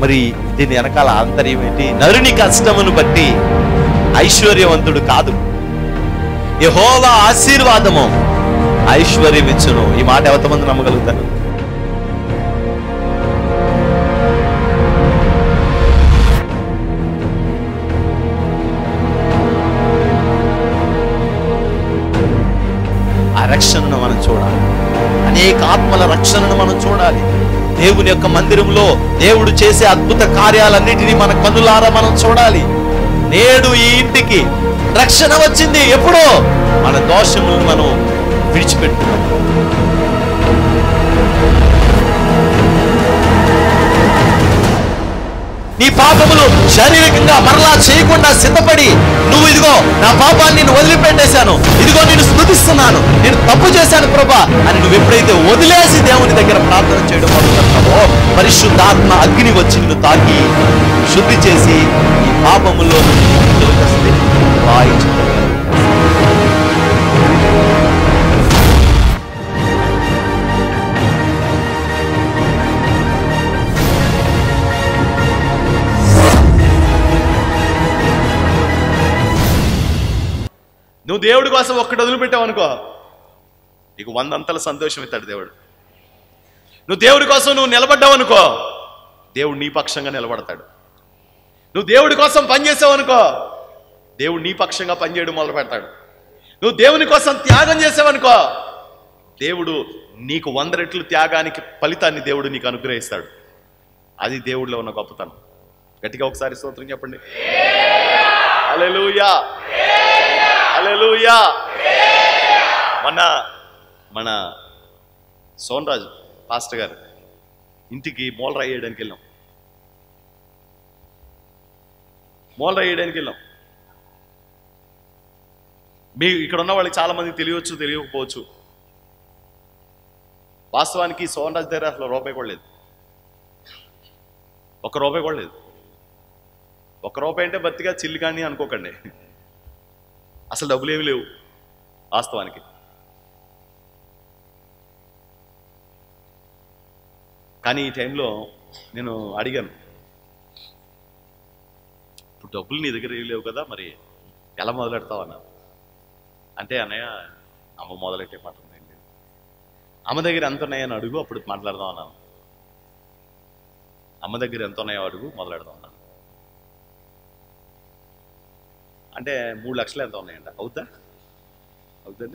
మరి దీని వెనకాల ఆంతర్యం ఏంటి నరుని కష్టమును బట్టి ఐశ్వర్యవంతుడు కాదు యెహోవా ఆశీర్వాదము ఐశ్వర్యం ఇచ్చును ఈ మాట ఎంతమంది నమ్మగలుగుతారు ఆ రక్షణను మనం చూడాలి అనేక ఆత్మల రక్షణను మనం చూడాలి దేవుని యొక్క మందిరంలో దేవుడు చేసే అద్భుత కార్యాలన్నిటినీ మన కన్నులారా మనం చూడాలి నేడు ఈ ఇంటికి రక్షణ వచ్చింది ఎప్పుడో మన దోషములను మనం విడిచిపెట్టుకున్నాం నీ పాపములు శారీరకంగా మరలా చేయకుండా సిద్ధపడి నువ్వు ఇదిగో నా పాపాన్ని నేను వదిలిపెట్టేశాను ఇదిగో నేను స్థుతిస్తున్నాను నేను తప్పు చేశాను ప్రభా అని నువ్వు ఎప్పుడైతే వదిలేసి దేవుని దగ్గర ప్రార్థన చేయడం మొదలుపెడతావో పరిశుద్ధాత్మ అగ్ని వచ్చి నిన్ను తాకి శుద్ధి చేసి ఈ పాపములో తొలగిస్తే వాయించగలరు నువ్వు దేవుడి కోసం ఒక్కటి వదిలిపెట్టావు అనుకో నీకు వందంతల సంతోషం ఇస్తాడు దేవుడు నువ్వు దేవుడి కోసం నువ్వు నిలబడ్డావు అనుకో దేవుడు నీ పక్షంగా నిలబడతాడు నువ్వు దేవుడి కోసం పనిచేసావు అనుకో దేవుడు నీ పక్షంగా పనిచేయడం మొదలు పెడతాడు నువ్వు దేవుని కోసం త్యాగం చేసావనుకో దేవుడు నీకు వంద రెట్లు త్యాగానికి ఫలితాన్ని దేవుడు నీకు అనుగ్రహిస్తాడు అది దేవుడిలో ఉన్న గొప్పతనం గట్టిగా ఒకసారి స్తోత్రం చెప్పండి హల్లెలూయా హల్లెలూయా మన మన సోన్ రాజు పాస్టర్ గారు ఇంటికి మూలరాయి వేయడానికి వెళ్ళాం మూలరాయి వేయడానికి వెళ్ళాం మీ ఇక్కడ ఉన్న వాళ్ళకి చాలా మంది తెలియవచ్చు తెలియకపోవచ్చు వాస్తవానికి సోన్ రాజు దగ్గర అసలు రూపాయి కూడా లేదు ఒక రూపాయి కూడా లేదు ఒక రూపాయి అంటే బతిగా చిల్లి కానీ అనుకోకండి అసలు డబ్బులు ఏమి లేవు వాస్తవానికి కానీ ఈ టైంలో నేను అడిగాను ఇప్పుడు డబ్బులు నీ దగ్గర ఏం లేవు కదా మరి ఎలా మొదలెడతావు అన్నారు అంటే అన్నయ్య అమ్మ మొదలెట్టే మాట ఉందండి అమ్మ దగ్గర ఎంత ఉన్నాయని అడుగు అప్పుడు మాట్లాడదాం అన్నాను అమ్మ దగ్గర ఎంత ఉన్నాయో అడుగు మొదలెడదాం అన్నాను అంటే మూడు లక్షలు ఎంత ఉన్నాయంట అవుతా అవుతుంది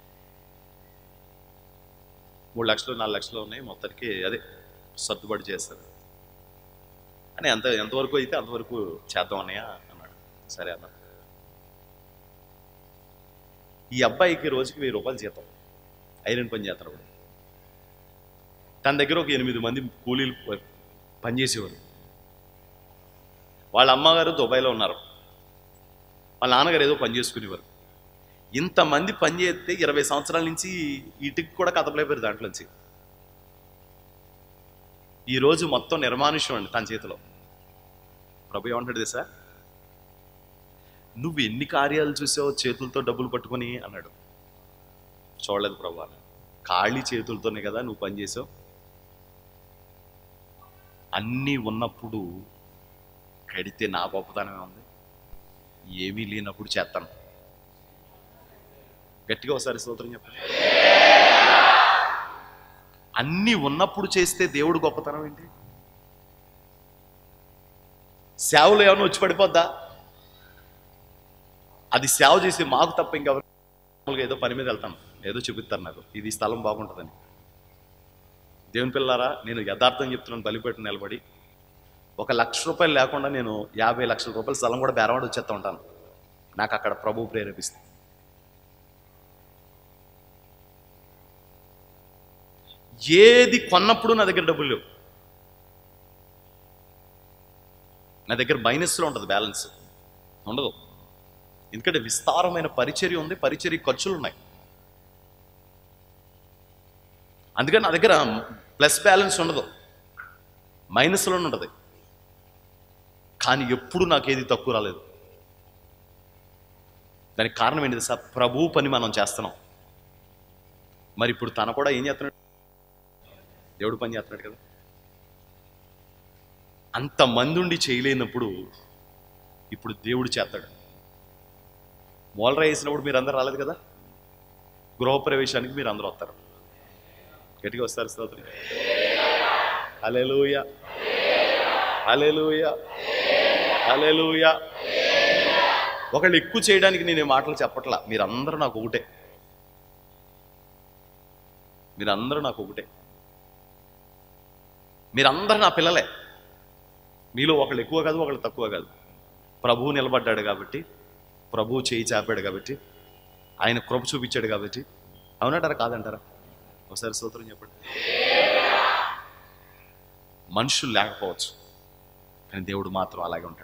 మూడు లక్షలు నాలుగు లక్షలు ఉన్నాయి మొత్తానికి అదే సర్దుబాటు చేస్తారు అని ఎంత ఎంతవరకు అయితే అంతవరకు చేద్దాం అన్నయ్య అన్నాడు సరే అన్నాడు ఈ అబ్బాయికి రోజుకి వెయ్యి రూపాయలు జీతం ఐరన్ పని చేస్తాడు వాడు. తన దగ్గర ఒక ఎనిమిది మంది కూలీలు ప- పనిచేసేవారు వాళ్ళ అమ్మగారు దుబాయ్లో ఉన్నారు వాళ్ళ నాన్నగారు ఏదో పని చేసుకునేవారు ఇంతమంది పని చేస్తే ఇరవై సంవత్సరాల నుంచి ఇటుకి కూడా కదపలేపారు దాంట్లోంచి ఈరోజు మొత్తం నిర్మానుష్యం అండి తన చేతిలో ప్రభు ఏమంటాడు తెలుసా నువ్వు ఎన్ని కార్యాలు చూసావు చేతులతో డబ్బులు పట్టుకొని అన్నాడు చూడలేదు ప్రభు అన్నాడు. ఖాళీ చేతులతోనే కదా నువ్వు పని చేసావు అన్నీ ఉన్నప్పుడు కడితే నా గొప్పతనమే ఉంది ఏమీ లేనప్పుడు చేస్తాను గట్టిగా ఒకసారి స్తోత్రం చెప్పండి అన్నీ ఉన్నప్పుడు చేస్తే దేవుడు గొప్పతనం ఏంటి సేవలో ఏమైనా వచ్చి పడిపోద్దా అది సేవ చేసి మాకు తప్ప ఇంకెవరు మామూలుగా ఏదో పని మీద వెళ్తాను ఏదో చూపిస్తారు నాకు ఇది ఈ స్థలం బాగుంటుందని దేవుని పిల్లారా నేను యథార్థం చెప్తున్నాను బలిపెట్టి నిలబడి ఒక లక్ష రూపాయలు లేకుండా నేను యాభై లక్షల రూపాయల స్థలం కూడా బేరవాడు వచ్చేస్తూ ఉంటాను నాకు అక్కడ ప్రభు ప్రేరేపిస్తుంది ఏది కొన్నప్పుడు నా దగ్గర డబ్బులు లేవు నా దగ్గర మైనస్లో ఉంటుంది బ్యాలెన్స్ ఉండదు ఎందుకంటే విస్తారమైన పరిచర్య ఉంది పరిచర్య ఖర్చులు ఉన్నాయి అందుకని నా దగ్గర ప్లస్ బ్యాలెన్స్ ఉండదు మైనస్లోనే ఉంటుంది కానీ ఎప్పుడు నాకు ఏది తక్కువ రాలేదు దానికి కారణం ఏంటి సార్ ప్రభు పని మనం చేస్తున్నాం మరి ఇప్పుడు తన కూడా ఏం చేస్తున్నాడు దేవుడు పని చేస్తున్నాడు కదా అంతమంది ఉండి చేయలేనప్పుడు ఇప్పుడు దేవుడు చేస్తాడు మూలరా వేసినప్పుడు మీరు అందరు రాలేదు కదా గృహప్రవేశానికి మీరు అందరూ వస్తారు గట్టిగా వస్తారు స్తోత్రం హల్లెలూయా హల్లెలూయా హల్లెలూయా ఒకళ్ళు ఎక్కువ చేయడానికి నేను ఈ మాటలు చెప్పట్లా మీరందరూ నాకు ఒకటే మీరందరూ నాకు ఒకటే మీరందరూ నా పిల్లలే మీలో ఒకళ్ళు ఎక్కువ కాదు ఒకళ్ళు తక్కువ కాదు ప్రభువు నిలబడ్డాడు కాబట్టి ప్రభువు చేయి చాపాడు కాబట్టి ఆయన కృప చూపించాడు కాబట్టి అవునంటారా కాదంటారా ఒకసారి సూత్రం చెప్పండి మనుషులు లేకపోవచ్చు కానీ దేవుడు మాత్రం అలాగే ఉంటాడు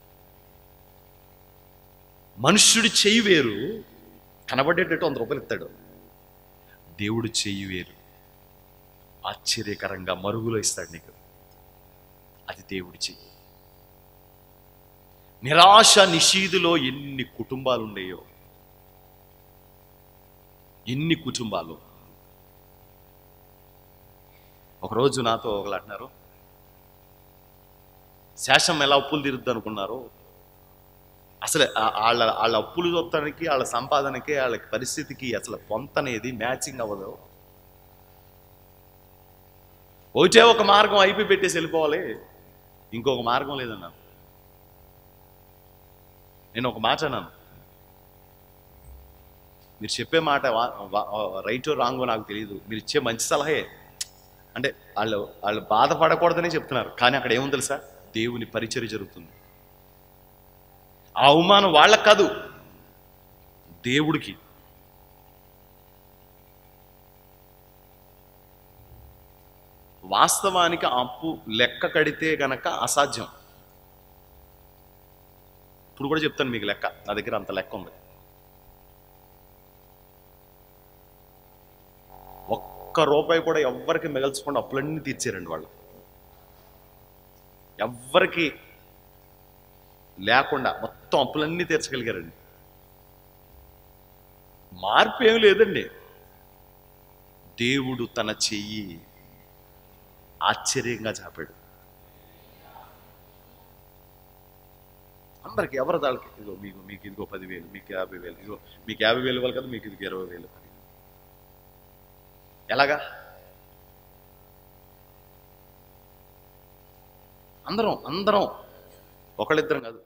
మనుష్యుడి చెయ్యి వేరు కనబడేటట్టు వంద రూపాయలు ఇస్తాడు దేవుడు చెయ్యి వేరు ఆశ్చర్యకరంగా మరుగులో ఇస్తాడు నీకు అది దేవుడి చెయ్యి నిరాశ నిషీదులో ఎన్ని కుటుంబాలు ఉండేయో ఎన్ని కుటుంబాలు ఒకరోజు నాతో ఒకళ్ళు అంటున్నారు శేషం ఎలా అప్పులు తీరుద్ది అనుకున్నారు అసలు ఆ- వాళ్ళ వాళ్ళ అప్పులు చూడటానికి వాళ్ళ సంపాదనకి వాళ్ళ పరిస్థితికి అసలు పొంత అనేది మ్యాచింగ్ అవ్వదు ఒకటే ఒక మార్గం అయిపోయి పెట్టేసి వెళ్ళిపోవాలి ఇంకొక మార్గం లేదన్నాను నేను ఒక మాట అన్నాను మీరు చెప్పే మాట రైట్ రాంగో నాకు తెలియదు మీరు ఇచ్చే మంచి సలహే అంటే వాళ్ళు వాళ్ళు బాధపడకూడదని చెప్తున్నారు కానీ అక్కడ ఏముంది తెలుసా దేవుని పరిచర్య జరుగుతుంది ఆ అవమానం వాళ్ళకి కాదు దేవుడికి వాస్తవానికి ఆ అప్పు లెక్క కడితే గనక అసాధ్యం ఇప్పుడు కూడా చెప్తాను మీకు లెక్క నా దగ్గర అంత లెక్క ఉంది ఒక్క రూపాయి కూడా ఎవ్వరికి మిగల్చకుండా అప్పులన్నీ తీర్చారండి వాళ్ళు ఎవ్వరికి లేకుండా మొత్తం అప్పులన్నీ తీర్చగలిగారండి మార్పు ఏమి లేదండి దేవుడు తన చెయ్యి ఆశ్చర్యంగా చాపాడు అందరికి ఎవరి దానికి ఇదిగో మీకు మీకు ఇదిగో పదివేలు మీకు యాభై వేలు ఇదిగో మీకు యాభై వేలు ఇవ్వాలి కదా మీకు ఇదిగో ఇరవై వేలు ఎలాగా అందరం అందరం ఒకళ్ళిద్దరం కాదు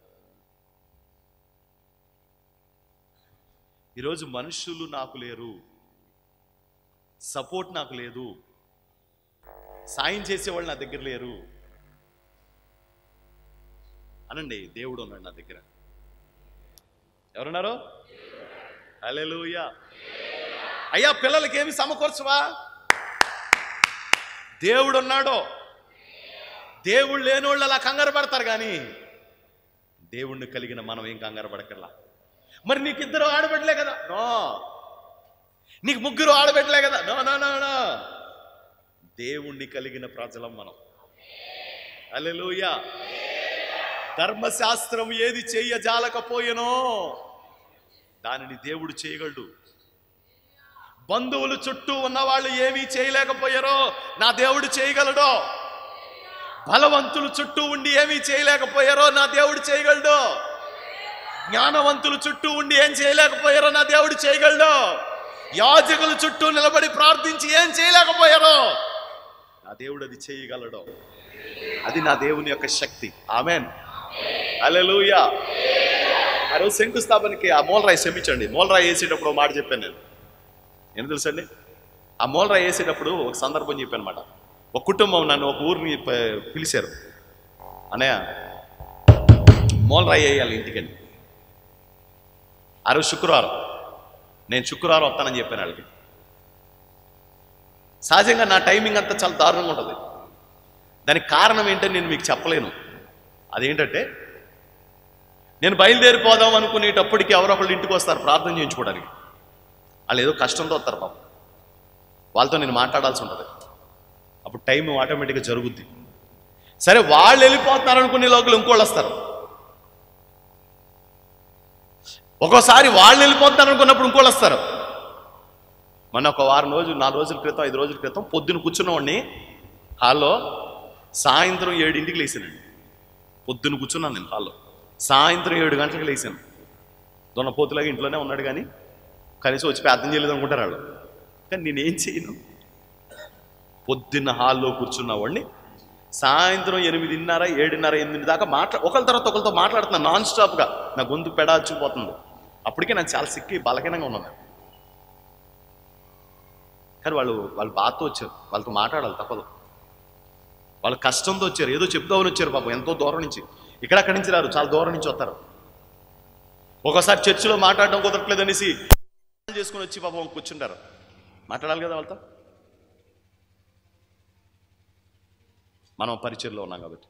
ఈరోజు మనుషులు నాకు లేరు సపోర్ట్ నాకు లేదు సాయం చేసేవాళ్ళు నా దగ్గర లేరు అనండి దేవుడు ఉన్నాడు నా దగ్గర ఎవరున్నారు హల్లెలూయా అయ్యా పిల్లలకి ఏమి సమకూర్చవా దేవుడు ఉన్నాడు దేవుడు లేనోళ్ళు అలా కంగారు పడతారు కానీ దేవుణ్ణి కలిగిన మనం ఏం కంగారు పడకర్లా మరి నీకు ఇద్దరు ఆడబెట్టలే కదా నో నీకు ముగ్గురు ఆడబెట్టలే కదా నో నో నో నో దేవుణ్ణి కలిగిన ప్రజలం మనం అల్లెలుయా ధర్మశాస్త్రం ఏది చెయ్యజాలకపోయెనో దానిని దేవుడు చేయగలడు బంధువులు చుట్టూ ఉన్న వాళ్ళు ఏమీ చేయలేకపోయారో నా దేవుడు చేయగలడు బలవంతులు చుట్టూ ఉండి ఏమీ చేయలేకపోయారో నా దేవుడు చేయగలడు జ్ఞానవంతులు చుట్టూ ఉండి ఏం చేయలేకపోయారో నా దేవుడు చేయగలడు యాజకుల చుట్టూ నిలబడి ప్రార్థించి ఏం చేయలేకపోయారో నా దేవుడు అది చేయగలడు అది నా దేవుని యొక్క శక్తి ఆమెన్ అలెలుయా ఆ రోజు శంకుస్థాపనకి ఆ మూలరాయి క్షమించండి మూలరాయి వేసేటప్పుడు ఒక మాట చెప్పాను నేను ఏం తెలుసండి ఆ మూలరాయి వేసేటప్పుడు ఒక సందర్భం చెప్పాను అనమాట ఒక కుటుంబం నన్ను ఒక ఊరిని ప- పిలిచారు అన్నయ్య మూలరాయి వేయాలి ఇంటికని ఆ రోజు శుక్రవారం నేను శుక్రవారం వస్తానని చెప్పాను వాళ్ళకి సహజంగా నా టైమింగ్ అంతా చాలా దారుణంగా ఉంటుంది దానికి కారణం ఏంటని నేను మీకు చెప్పలేను అదేంటంటే నేను బయలుదేరిపోదాం అనుకునేటప్పటికి ఎవరొకళ్ళు ఇంటికి వస్తారు ప్రార్థన చేయించుకోవడానికి వాళ్ళు ఏదో కష్టంతో వస్తారు పాపం వాళ్ళతో నేను మాట్లాడాల్సి ఉంటుంది అప్పుడు టైం ఆటోమేటిక్గా జరుగుద్ది సరే వాళ్ళు వెళ్ళిపోతున్నారు అనుకునే లోకలు ఇంకోళ్ళు వస్తారు ఒక్కోసారి వాళ్ళు వెళ్ళిపోతున్నారు అనుకున్నప్పుడు ఇంకోళ్ళు వస్తారు మొన్న ఒక వారం రోజులు నాలుగు రోజుల క్రితం ఐదు రోజుల క్రితం పొద్దున కూర్చున్నవాడిని హాల్లో సాయంత్రం ఏడింటికి లేచానండి పొద్దున్న కూర్చున్నాను నేను హాల్లో సాయంత్రం ఏడు గంటలకు లేచాను దొన్నపోతులాగా ఇంట్లోనే ఉన్నాడు కానీ కనీసం వచ్చి ప్రార్థన చేయలేదు అనుకుంటారు వాళ్ళు కానీ నేనేం చేయను పొద్దున్న హాల్లో కూర్చున్న వాడిని సాయంత్రం ఎనిమిదిన్నర ఏడున్నర ఎనిమిది దాకా మాట్లా ఒకరి తర్వాత ఒకరితో మాట్లాడుతున్నా నాన్ స్టాప్గా నా గొంతు పెడాచిపోతుంది అప్పటికే నాకు చాలా సిక్కి బలహీనంగా ఉన్నాను కానీ వాళ్ళు వాళ్ళు బాధతో వచ్చారు వాళ్ళతో మాట్లాడాలి తప్పదు వాళ్ళు కష్టంతో వచ్చారు ఏదో చెప్దామని వచ్చారు పాపం ఎంతో దూరం నుంచి ఇక్కడ అక్కడి నుంచి రారు చాలా దూరం నుంచి వస్తారు ఒకసారి చర్చిలో మాట్లాడడం కుదరట్లేదు అనేసి చేసుకుని వచ్చి పాపం కూర్చుంటారు మాట్లాడాలి కదా వాళ్ళతో మనం పరిచయంలో ఉన్నాం కాబట్టి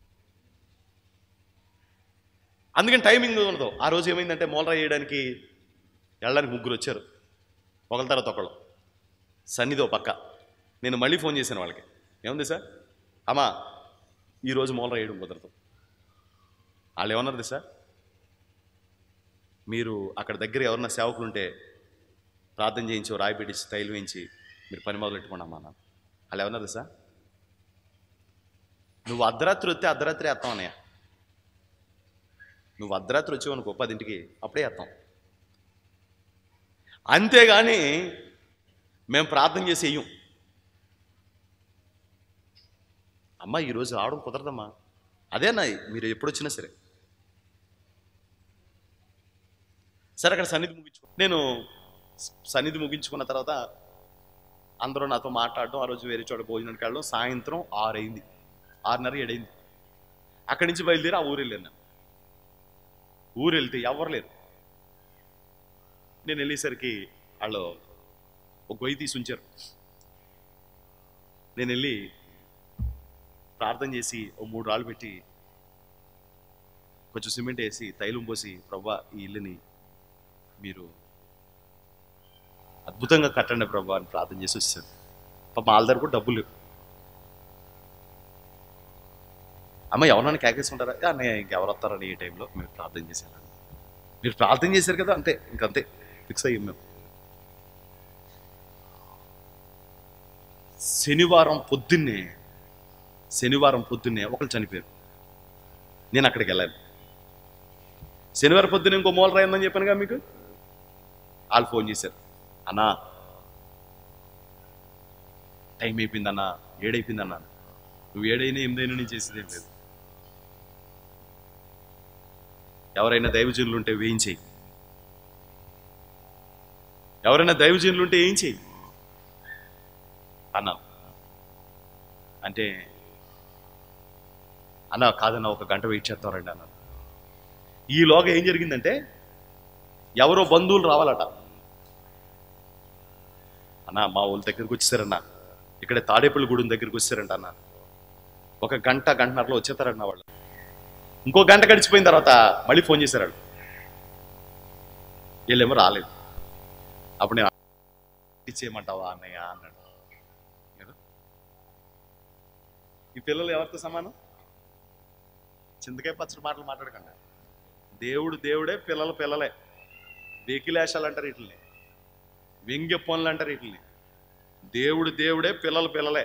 అందుకని టైమింగ్ ఉండదు ఆ రోజు ఏమైందంటే మూలరా వేయడానికి వెళ్ళడానికి ముగ్గురు వచ్చారు ఒకరి తర్వాత ఒకళ్ళు సన్నిధి ఓ పక్క నేను మళ్ళీ ఫోన్ చేశాను వాళ్ళకి ఏముంది సార్ అమ్మా ఈరోజు మూలరా వేయడం కుదరదు వాళ్ళు ఏమన్నారు సార్ మీరు అక్కడ దగ్గర ఎవరన్నా సేవకులు ఉంటే ప్రార్థన చేయించి రాయి పెట్టించి తైలు వేయించి మీరు పని మొదలు పెట్టుకోండి అమ్మా అన్నారు వాళ్ళు ఏమన్నారు సార్ నువ్వు అర్ధరాత్రి వస్తే అర్ధరాత్రి వేస్తాం అన్నయ్య నువ్వు అర్ధరాత్రి వచ్చావు అనుకో పదింటికి అప్పుడే వేస్తాం అంతేగాని మేము ప్రార్థన చేసి వెయ్యం అమ్మా ఈరోజు రావడం కుదరదమ్మా అదేనా మీరు ఎప్పుడు వచ్చినా సరే సరే అక్కడ సన్నిధి ముగించుకో నేను సన్నిధి ముగించుకున్న తర్వాత అందరూ నాతో మాట్లాడడం ఆ రోజు వేరే చోట భోజనానికి వెళ్ళడం సాయంత్రం ఆరు అయింది ఆరున్నర ఏడైంది అక్కడి నుంచి బయలుదేరి ఆ ఊరు వెళ్ళాను నేను ఊరు వెళ్తే ఎవరు లేరు నేను వెళ్ళేసరికి వాళ్ళు ఒక గొయ్యి తీసి ఉంచారు నేను వెళ్ళి ప్రార్థన చేసి ఓ మూడు రాళ్ళు పెట్టి కొంచెం సిమెంట్ వేసి తైలం పోసి ప్రవ్వా ఈ ఇల్లుని మీరు అద్భుతంగా కట్టండి ప్రభా అని ప్రార్థన చేసి వచ్చాను పాప వాళ్ళ దగ్గర కూడా డబ్బులు లేవు అమ్మ ఎవరన్నా కేకేసుకుంటారా "ఏ అన్నయ్య ఇంకెవరు వస్తారని ఈ టైంలో మేము ప్రార్థన చేసేయాలని మీరు ప్రార్థన చేశారు కదా అంతే ఇంకంతే ఫిక్స్ అయ్యాం మేము శనివారం పొద్దున్నే శనివారం పొద్దున్నే ఒకరు చనిపోయారు నేను అక్కడికి వెళ్ళాను శనివారం పొద్దున్న ఇంకో మూల రాయిందని చెప్పానుగా మీకు వాళ్ళు ఫోన్ చేశారు అన్నా టైం అయిపోయిందన్నా ఏడైపోయిందన్నా నువ్వు ఏడైనా ఎనిమిదైనా నేను చేసేది ఏం లేదు ఎవరైనా దైవజనులు ఉంటే వేయించేయి ఎవరైనా దైవజనులు ఉంటే ఏం చేయి అన్నా అంటే అన్న కాదన్న ఒక గంట వెయిట్ చేస్తారండి అన్న ఈలోగా ఏం జరిగిందంటే ఎవరో బంధువులు రావాలట అన్న మా వాళ్ళ దగ్గరికి వచ్చేసారన్న ఇక్కడ తాడేపల్లి గూడెం దగ్గరికి వచ్చారంట అన్న ఒక గంట గంటన్నరలో వచ్చేస్తారన్న వాళ్ళు ఇంకో గంట గడిచిపోయిన తర్వాత మళ్ళీ ఫోన్ చేశారు వాళ్ళు వీళ్ళేమో రాలేదు అప్పుడు నేను ఇచ్చేయమంటావా అన్నయ్య అన్నాడు ఏదో? ఈ పిల్లలు ఎవరితో సమానం చింతకాయ పచ్చడి మాటలు మాట్లాడకండి దేవుడు దేవుడే పిల్లలు పిల్లలే వెకిలేషాలు అంటారు వీటిని వ్యంగ్య పనులు అంటారు వీటిని దేవుడు దేవుడే పిల్లలు పిల్లలే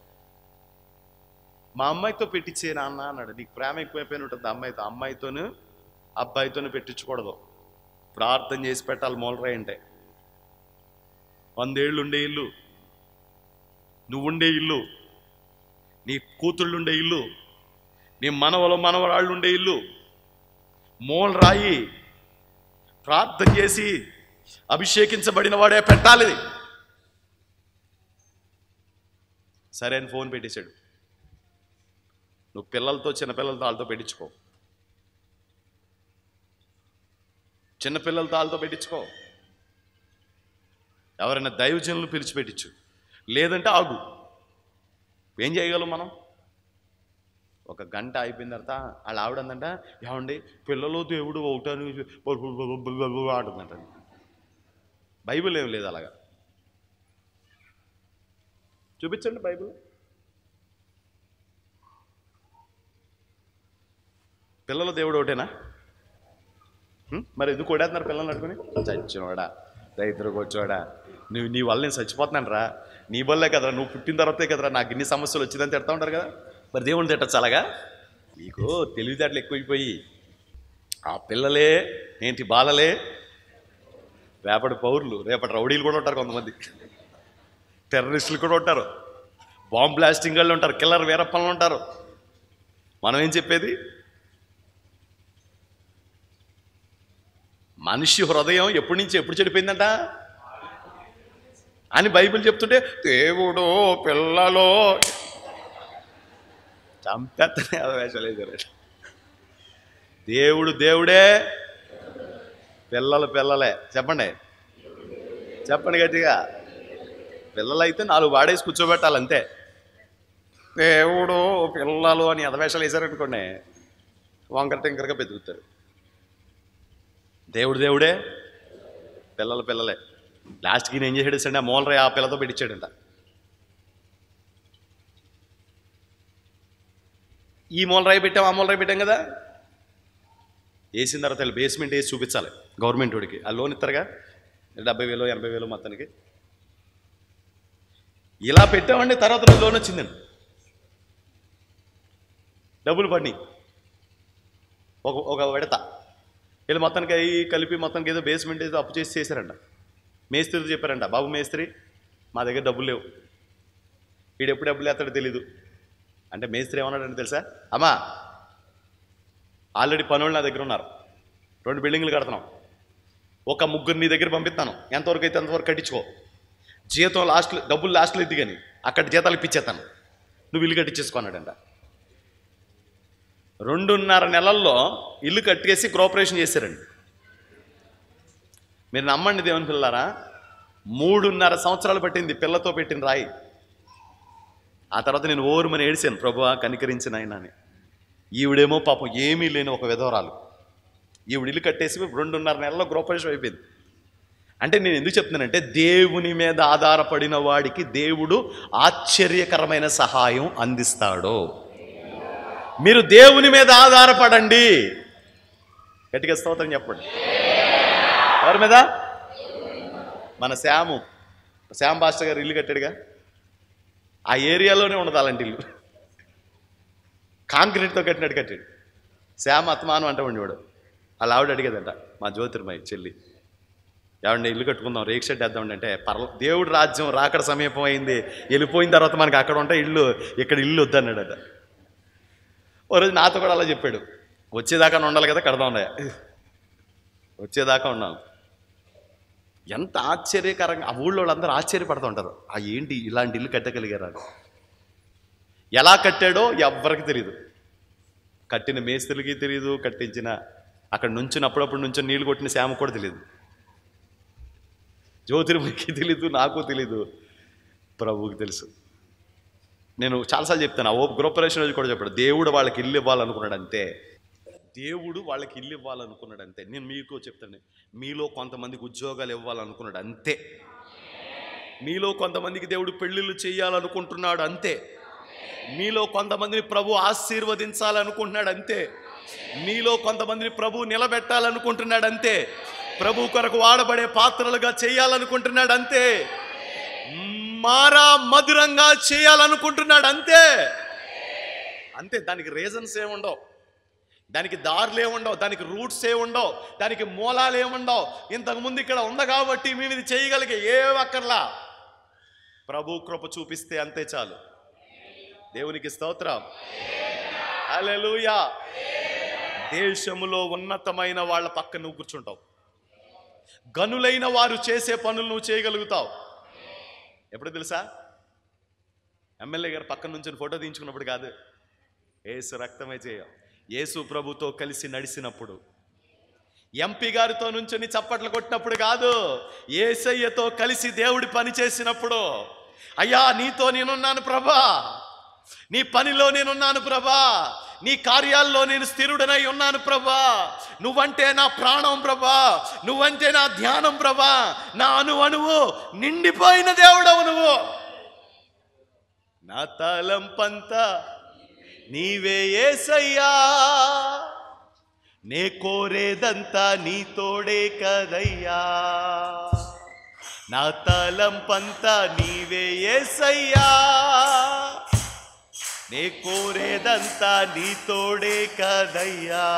మా అమ్మాయితో పెట్టించే నాన్న అన్నాడు నీకు ప్రేమ ఎక్కువైపోయిన ఉంటుంది అమ్మాయితో అమ్మాయితోను అబ్బాయితోనే పెట్టించకూడదు ప్రార్థన చేసి పెట్టాలి మూలరాయి అంటే వందేళ్ళు ఉండే ఇల్లు నువ్వుండే ఇల్లు నీ కూతుళ్ళు ఉండే ఇల్లు నీ మనవలు మనవరాళ్ళు ఉండే ఇల్లు మూల రాయి ప్రార్థన చేసి అభిషేకించబడిన వాడే పెట్టాలి సరే అని ఫోన్ పెట్టేశాడు నువ్వు పిల్లలతో చిన్నపిల్లలతో వాళ్ళతో పెట్టించుకో చిన్నపిల్లలతో వాళ్ళతో పెట్టించుకో ఎవరైనా దైవజనులు పిలిచి పెట్టించు లేదంటే ఆగు ఏం చేయగలం మనం ఒక గంట అయిపోయిన తర్వాత వాళ్ళ ఆవిడ అందంట ఏమండి పిల్లలు దేవుడు ఒకటని ఆడుతుందంట బైబిల్ ఏం లేదు అలాగా చూపించండి బైబిల్ పిల్లలు దేవుడు ఒకటేనా హ్మ్? మరి ఎందుకు కొడేస్తున్నారు పిల్లల్ని అడుగుని చచ్చినోడా రైతులు కూర్చోడా నువ్వు నీ వల్ల నేను చచ్చిపోతున్నాను రా నీ వల్లే కదరా నువ్వు పుట్టిన తర్వాతే కదరా నాకు ఇన్ని సమస్యలు వచ్చిందని తిడతా ఉంటారు కదా మరి దేవుని తిట్టచ్చు అలాగా మీకు తెలివితేటలు ఎక్కువైపోయి ఆ పిల్లలే ఏంటి బాలలే రేపటి పౌరులు రేపటి రౌడీలు కూడా ఉంటారు కొంతమంది టెర్రరిస్టులు కూడా ఉంటారు బాంబ్ బ్లాస్టింగ్ వాళ్ళు ఉంటారు కిల్లర్ వీరప్పలు ఉంటారు మనం ఏం చెప్పేది మనిషి హృదయం ఎప్పటి నుంచి ఎప్పుడు చెడిపోయిందంట అని బైబిల్ చెప్తుంటే దేవుడు పిల్లలో చంపేత్తనే వేషాలు వేశారు దేవుడు దేవుడే పిల్లలు పిల్లలే చెప్పండి చెప్పండి గట్టిగా పిల్లలైతే నాలుగు వాడేసి కూర్చోబెట్టాలి అంతే దేవుడు పిల్లలు అని ఎదవేషాలు వేశారనుకోండి వంకర టింకరగా బెతుకుతారు దేవుడు దేవుడే పిల్లలు పిల్లలే లాస్ట్కి నేను ఏం చేసాడు సండి ఆ మూలరాయి ఆ పిల్లతో పెట్టించాడంట ఈ మూలరాయి పెట్టాం ఆ మూలరాయి పెట్టాం కదా వేసిన తర్వాత వీళ్ళు బేస్మెంట్ వేసి చూపించాలి గవర్నమెంట్ వాడికి ఆ లోన్ ఇస్తారుగా డెబ్బై వేలు ఎనభై వేలు మొత్తానికి ఇలా పెట్టామండి తర్వాత రోజు లోన్ వచ్చిందండి డబ్బులు పడినాయి ఒక ఒక విడత వీళ్ళు మొత్తానికి అవి కలిపి మొత్తానికి ఏదో బేస్మెంట్ ఏదో అప్పు చేసి చేశారంట మేస్త్రితో చెప్పారంట బాబు మేస్త్రి మా దగ్గర డబ్బులు లేవు వీడు ఎప్పుడు డబ్బులు వేస్తాడో తెలీదు అంటే మేస్త్రి ఏమన్నాడంటే తెలుసా అమ్మా ఆల్రెడీ పనులు నా దగ్గర ఉన్నారు రెండు బిల్డింగ్లు కడుతున్నాం ఒక ముగ్గురు నీ దగ్గర పంపిస్తాను ఎంతవరకు అయితే అంతవరకు కట్టించుకో జీతం లాస్ట్లో డబ్బులు లాస్ట్లో ఎద్ది కానీ అక్కడ జీతాలు ఇప్పించేస్తాను నువ్వు ఇల్లు కట్టించేసుకున్నాడంట రెండున్నర నెలల్లో ఇల్లు కట్టేసి కోఆపరేషన్ చేశారండి మీరు నమ్మండి దేవుని పిల్లారా మూడున్నర సంవత్సరాలు పట్టింది పిల్లతో పెట్టిన రాయి ఆ తర్వాత నేను ఓరుమని ఏడిశాను ప్రభువా కనికరించిన ఆయన అని ఈవిడేమో పాపం ఏమీ లేని ఒక విధవరాలు ఈవిడ ఇల్లు కట్టేసి రెండున్నర నెలల్లో గృహప్రవేశం అయిపోయింది అంటే నేను ఎందుకు చెప్తున్నానంటే దేవుని మీద ఆధారపడిన వాడికి దేవుడు ఆశ్చర్యకరమైన సహాయం అందిస్తాడు మీరు దేవుని మీద ఆధారపడండి గట్టిగా స్తోత్రం చెప్పండి ఎవరి మీద మన శ్యాము శ్యామ్ భాస్టర్ గారు ఇల్లు కట్టాడుగా ఆ ఏరియాలోనే ఉండదు అలాంటి ఇల్లు కాంక్రీట్తో కట్టినట్టు కట్టాడు శ్యామ్ అత్మానం అంటూ ఉండేవాడు అలా ఆవిడ అడిగేదంట మా జ్యోతిర్మయ్య చెల్లి ఏమండి ఇల్లు కట్టుకుందాం రేక్ షెడ్ వేద్దామండి అంటే పర్ల దేవుడు రాజ్యం రాకడ సమీపం అయింది వెళ్ళిపోయిన తర్వాత మనకి అక్కడ ఉంటే ఇల్లు ఇక్కడ ఇల్లు వద్దన్నాడట ఓ రోజు నాతో కూడా అలా చెప్పాడు వచ్చేదాకా ఉండాలి కదా కడదాం ఉండే వచ్చేదాకా ఉన్నాం ఎంత ఆశ్చర్యకరంగా ఆ ఊళ్ళో వాళ్ళందరూ ఆశ్చర్యపడుతూ ఉంటారు ఆ ఏంటి ఇలాంటి ఇల్లు కట్టగలిగారా అని. ఎలా కట్టాడో ఎవ్వరికి తెలియదు కట్టిన మేస్త్రులకి తెలియదు కట్టించిన అక్కడ నుంచి అప్పుడప్పుడు నుంచి నీళ్లు కొట్టిన శ్యామ కూడా తెలియదు జ్యోతిర్మకి తెలీదు నాకు తెలీదు ప్రభువుకి తెలుసు నేను చాలాసార్లు చెప్తాను ఆ ఓ గృహప్రవేశం రోజు కూడా చెప్పాడు దేవుడు వాళ్ళకి ఇల్లు ఇవ్వాలనుకున్నాడు అంతే దేవుడు వాళ్ళకి ఇల్లు ఇవ్వాలనుకున్నాడు అంతే నేను మీకు చెప్తాను మీలో కొంతమందికి ఉద్యోగాలు ఇవ్వాలనుకున్నాడు అంతే మీలో కొంతమందికి దేవుడు పెళ్ళిళ్ళు చేయాలనుకుంటున్నాడు అంతే మీలో కొంతమందిని ప్రభు ఆశీర్వదించాలనుకుంటున్నాడు అంతే మీలో కొంతమందిని ప్రభు నిలబెట్టాలనుకుంటున్నాడు అంతే ప్రభు కొరకు వాడబడే పాత్రలుగా చేయాలనుకుంటున్నాడు అంతే మారా మధురంగా చేయాలనుకుంటున్నాడు అంతే అంతే దానికి రీజన్స్ ఏముండవు దానికి దారులు ఏముండవు దానికి రూట్స్ ఏముండవు దానికి మూలాలు ఏముండవు ఇంతకుముందు ఇక్కడ ఉంది కాబట్టి మేము ఇది చేయగలిగే ఏ అక్కర్లా ప్రభు కృప చూపిస్తే అంతే చాలు దేవునికి స్తోత్రం హల్లెలూయా దేశములో ఉన్నతమైన వాళ్ళ పక్క నువ్వు కూర్చుంటావు గనులైన వారు చేసే పనులు నువ్వు చేయగలుగుతావు ఎప్పుడు తెలుసా ఎమ్మెల్యే గారు పక్కన నుంచి ఫోటో తీయించుకున్నప్పుడు కాదు ఏసు రక్తమే చేయ యేసు ప్రభుతో కలిసి నడిచినప్పుడు ఎంపీ గారితో నుంచొని చప్పట్లు కొట్టినప్పుడు కాదు ఏసయ్యతో కలిసి దేవుడి పని చేసినప్పుడు అయ్యా నీతో నేనున్నాను ప్రభా నీ పనిలో నేనున్నాను ప్రభా నీ కార్యాల్లో నేను స్థిరుడనై ఉన్నాను ప్రభా నువ్వంటే నా ప్రాణం ప్రభా నువ్వంటే నా ధ్యానం ప్రభా నా అణు అణువు నిండిపోయిన దేవుడవు నువ్వు నా తలంపంతా నీవే ఏసయ్యా నే కోరేదంతా నీ తోడే కదయ్యా నా తలంపంతా నీవే ఏసయ్యా నే కోరేదంతా నీ తోడే కదయ్యా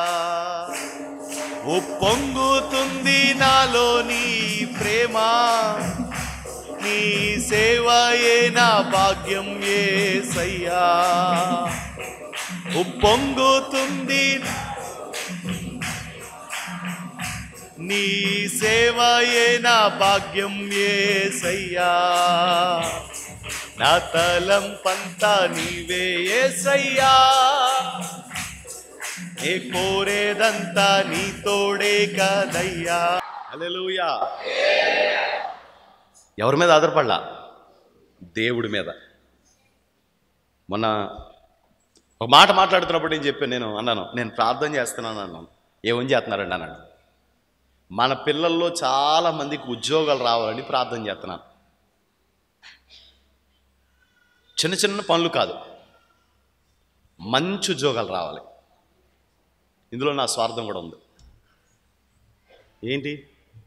ఉప్పొంగుతుంది నాలో నీ ప్రేమ నీ సేవయే నా భాగ్యం ఏసయ్యా ఉప్పొంగుతుంది నీ సేవయే నా భాగ్యం ఏసయ్యా నా తలం పంతా నీవే ఏసయ్యా ఏ కోరేదంతా నీ తోడే కదయ్యా హల్లెలూయా ఎవరి మీద ఆధారపడలా దేవుడి మీద మొన్న ఒక మాట మాట్లాడుతున్నప్పుడు నేను చెప్పాను నేను అన్నాను నేను ప్రార్థన చేస్తున్నాను అన్నాను ఏమని చేస్తున్నారండి అన్నాడు మన పిల్లల్లో చాలా మందికి ఉద్యోగాలు రావాలని ప్రార్థన చేస్తున్నాను చిన్న చిన్న పనులు కాదు మంచి ఉద్యోగాలు రావాలి ఇందులో నా స్వార్థం కూడా ఉంది ఏంటి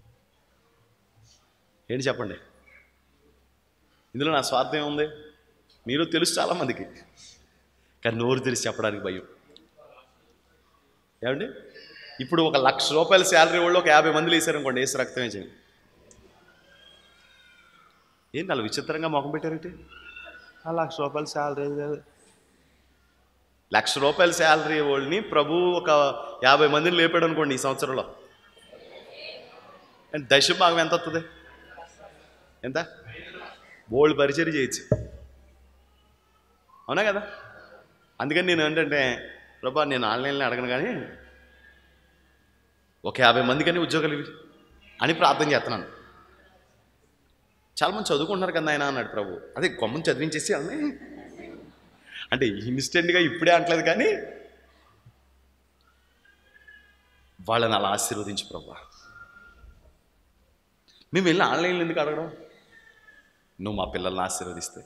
ఏంటి చెప్పండి ఇందులో నా స్వార్థం ఏముంది మీరు తెలుసు చాలామందికి కానీ నోరు తెలిసి చెప్పడానికి భయం ఏమండి ఇప్పుడు ఒక లక్ష రూపాయల శాలరీ వాళ్ళు ఒక యాభై మందిలు వేసారనుకోండి వేసి రక్తం వేసేయండి ఏంటి అలా విచిత్రంగా మొఖం పెట్టారంటే ఆ లక్ష రూపాయల శాలరీ లక్ష రూపాయల శాలరీ వాళ్ళని ప్రభు ఒక యాభై మందిని లేపాడు అనుకోండి ఈ సంవత్సరంలో అండ్ దశ భాగం ఎంత వస్తుంది ఎంత బోల్డ్ పరిచయం చేయొచ్చు అవునా కదా అందుకని నేను ఏంటంటే ప్రభా నేను ఆన్లైన్లో అడగను కానీ ఒక యాభై మందికని ఉద్యోగాలు ఇవి అని ప్రార్థన చేస్తున్నాను చాలామంది చదువుకుంటున్నారు కదా ఆయన అన్నాడు ప్రభు అదే గొమ్మని చదివించేసి వాళ్ళని అంటే ఇన్స్టెంట్గా ఇప్పుడే అంటలేదు కానీ వాళ్ళని అలా ఆశీర్వదించు ప్రభు మేము వెళ్ళి ఆన్లైన్లో ఎందుకు అడగడం నువ్వు మా పిల్లల్ని ఆశీర్వదిస్తే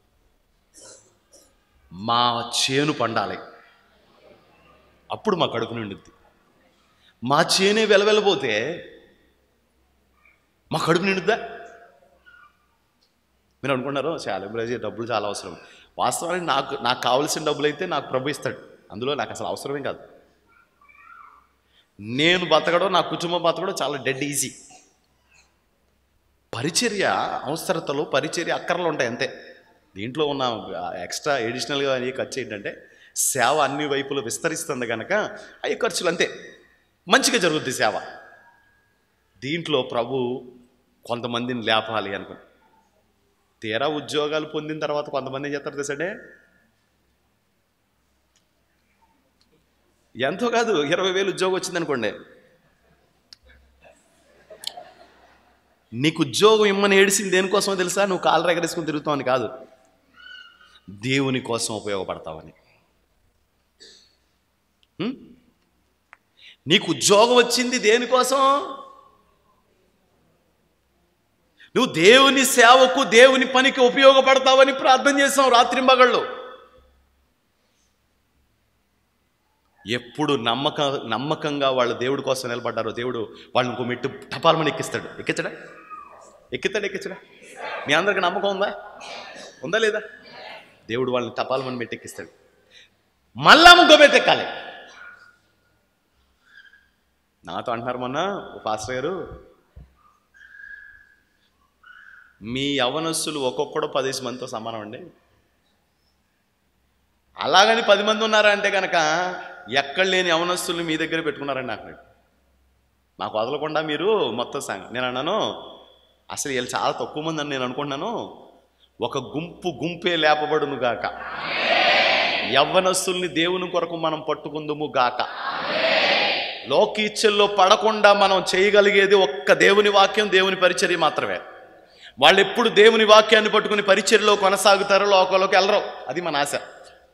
మా చేను పండాలి అప్పుడు మా కడుపు నిండుద్ది మా చేనే వెలవెలబోతే మా కడుపు నిండుద్దా మీరు అనుకున్నారు చాలా బ్రజీ డబ్బులు చాలా అవసరం వాస్తవానికి నాకు నాకు కావలసిన డబ్బులు అయితే నాకు ప్రభు ఇస్తాడు అందులో నాకు అసలు అవసరమే కాదు నేను బతకడం నా కుటుంబం బతకడం చాలా డెడ్ ఈజీ పరిచర్య అవసరతలు పరిచర్య అక్కర్లు ఉంటాయి అంతే దీంట్లో ఉన్న ఎక్స్ట్రా ఎడిషనల్గా అయ్యే ఖర్చు ఏంటంటే సేవ అన్ని వైపులు విస్తరిస్తుంది కనుక అయ్యే ఖర్చులు అంతే మంచిగా జరుగుద్ది సేవ దీంట్లో ప్రభు కొంతమందిని లేపాలి అనుకుని తీరా ఉద్యోగాలు పొందిన తర్వాత కొంతమంది ఏం చేస్తారు తెలుసండి ఎంతో కాదు ఇరవై వేలు ఉద్యోగం వచ్చింది అనుకోండి నీకు ఉద్యోగం ఇమ్మని ఏడిసింది దేనికోసమో తెలుసా నువ్వు కాలు రెగరేసుకుని తిరుగుతావని కాదు దేవుని కోసం ఉపయోగపడతావని హ్మ్? నీకు ఉద్యోగం వచ్చింది దేనికోసం నువ్వు దేవుని సేవకు దేవుని పనికి ఉపయోగపడతావని ప్రార్థన చేసాం రాత్రి మగళ్ళు ఎప్పుడు నమ్మక నమ్మకంగా వాళ్ళు దేవుడి కోసం నిలబడ్డారో దేవుడు వాళ్ళని ఇంకో మెట్టు టపాలమని ఎక్కిస్తాడు ఎక్కించడా ఎక్కిస్తాడు ఎక్కించడా మీ అందరికి నమ్మకం ఉందా ఉందా లేదా దేవుడు వాళ్ళని టపాలమని మెట్టు ఎక్కిస్తాడు మళ్ళా ఇంకో మెట్టు ఎక్కాలి నాతో అంటున్నారు మొన్న ఓ పాస్టర్ గారు మీ యవనస్సులు ఒక్కొక్కడు పదేసి మందితో సమానం అండి అలాగని పది మంది ఉన్నారా అంటే కనుక ఎక్కడ లేని యవనస్తుల్ని మీ దగ్గర పెట్టుకున్నారండి నాకు నాకు వదలకుండా మీరు మొత్తం సంఘం నేను అన్నాను అసలు వీళ్ళు చాలా తక్కువ మంది అని నేను అనుకుంటున్నాను ఒక గుంపు గుంపే లేపబడును గాక యవ్వనస్తుల్ని దేవుని కొరకు మనం పట్టుకుందుము గాక లోకీచ్ఛల్లో పడకుండా మనం చేయగలిగేది ఒక్క దేవుని వాక్యం దేవుని పరిచర్య మాత్రమే వాళ్ళు ఎప్పుడు దేవుని వాక్యాన్ని పట్టుకుని పరిచర్యలో కొనసాగుతారో లోకంలోకి వెళ్ళరు అది మన ఆశ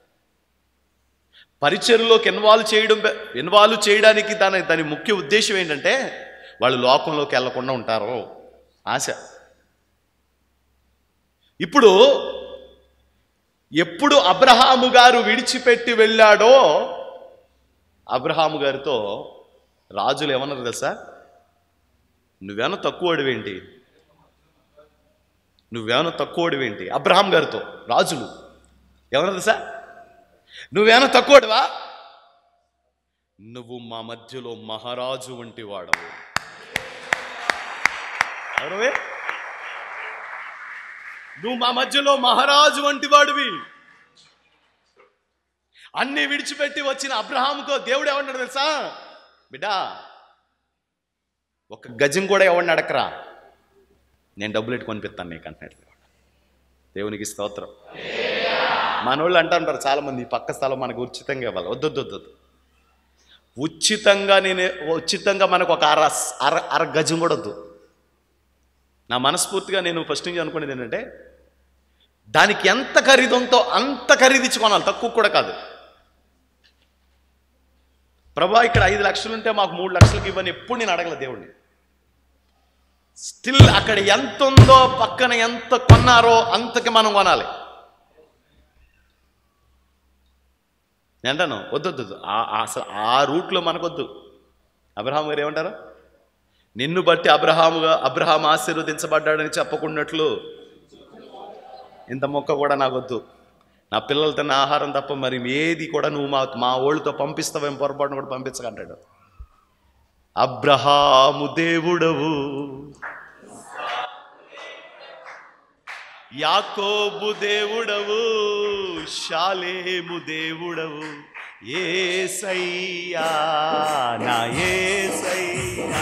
పరిచర్లోకి ఇన్వాల్వ్ చేయడం ఇన్వాల్వ్ చేయడానికి దాని దాని ముఖ్య ఉద్దేశం ఏంటంటే వాళ్ళు లోకంలోకి వెళ్లకుండా ఉంటారు ఆశ ఇప్పుడు ఎప్పుడు అబ్రహాము గారు విడిచిపెట్టి వెళ్ళాడో అబ్రహాము గారితో రాజులు ఏమన్నారు తెలుసా నువ్వేమో తక్కువ అడివేంటి నువ్వేమో తక్కువ అడివేంటి అబ్రహాం గారితో రాజులు ఏమన్నారు తెలుసా నువ్వేనా తక్కువడువా నువ్వు మా మధ్యలో మహారాజు వంటి వాడవు ఎవరవే నువ్వు మా మధ్యలో మహారాజు వంటి వాడివి అన్ని విడిచిపెట్టి వచ్చిన అబ్రహాముకో దేవుడు ఏమన్నాడు తెలుసా బిడ్డా ఒక గజం కూడా ఎవరిని అడగరా నేను డబ్బులు ఎట్టు కొనిపిస్తాను నీకు అంటున్నాడు దేవుడు. దేవునికి స్తోత్రం మనోళ్ళు అంటారు చాలా మంది ఈ పక్క స్థలం మనకు ఉచితంగా ఇవ్వాలి వద్దు వద్దు వద్దు వద్దు. ఉచితంగా నేను ఉచితంగా మనకు ఒక అర అర అర గజం కూడా వద్దు నా మనస్ఫూర్తిగా నేను ఫస్ట్ నుంచి అనుకునేది ఏంటంటే దానికి ఎంత ఖరీదు ఉందో అంత ఖరీదిచ్చి కొనాలి తక్కువ కూడా కాదు ప్రభా ఇక్కడ ఐదు లక్షలు ఉంటే మాకు మూడు లక్షలకి ఇవ్వని ఎప్పుడు నేను అడగల దేవుణ్ణి స్టిల్ అక్కడ ఎంత ఉందో పక్కన ఎంత కొన్నారో అంతకి మనం కొనాలి నేను అంటాను వద్దు వద్దు, వద్దు ఆ- ఆ- అసలు ఆ రూట్లో మనకొద్దు అబ్రహాం గారు ఏమంటారు నిన్ను బట్టి అబ్రహాముగా అబ్రహాం ఆశీర్వదించబడ్డాడని చెప్పకున్నట్లు ఇంత మొక్క కూడా నాకొద్దు నా పిల్లలు తిన్న ఆహారం తప్ప మరి ఏది కూడా నువ్వు మా మా ఓళ్ళతో పంపిస్తావేం పొరపాటును కూడా పంపించకంటాడు అబ్రహాము దేవుడవు యాకోబు దేవుడవు షాలేము దేవుడవు ఏసయ్యా నా ఏసయ్యా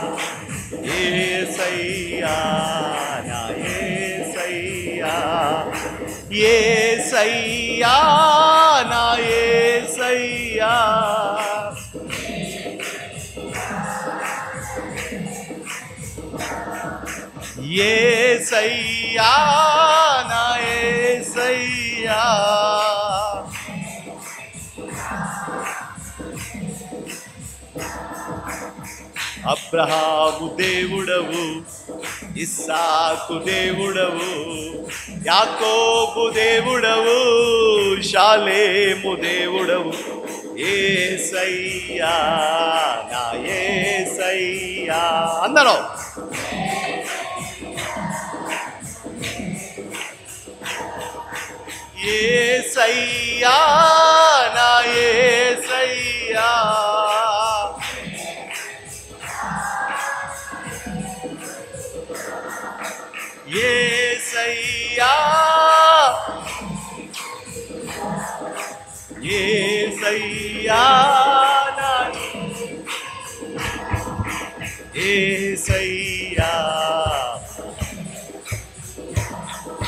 ఏసయ్యా నా ఏసయ్యా ఏసయ్యా నా ఏసయ్యా ఏసయ్యా నా ఏసయ్యా అబ్రహాము దేవుడవు ఇస్సాకు దేవుడవు యాకోబు దేవుడవు షాలేము దేవుడవు ఏసయ్యా నా ఏసయ్యా అందరం ఏసయ్యా నా ఏసయ్యా ఏసయ్యా ఏసయ్యా నా ఏసయ్యా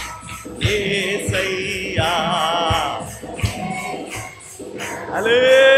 ఏసయ్యా హల్లెలూయా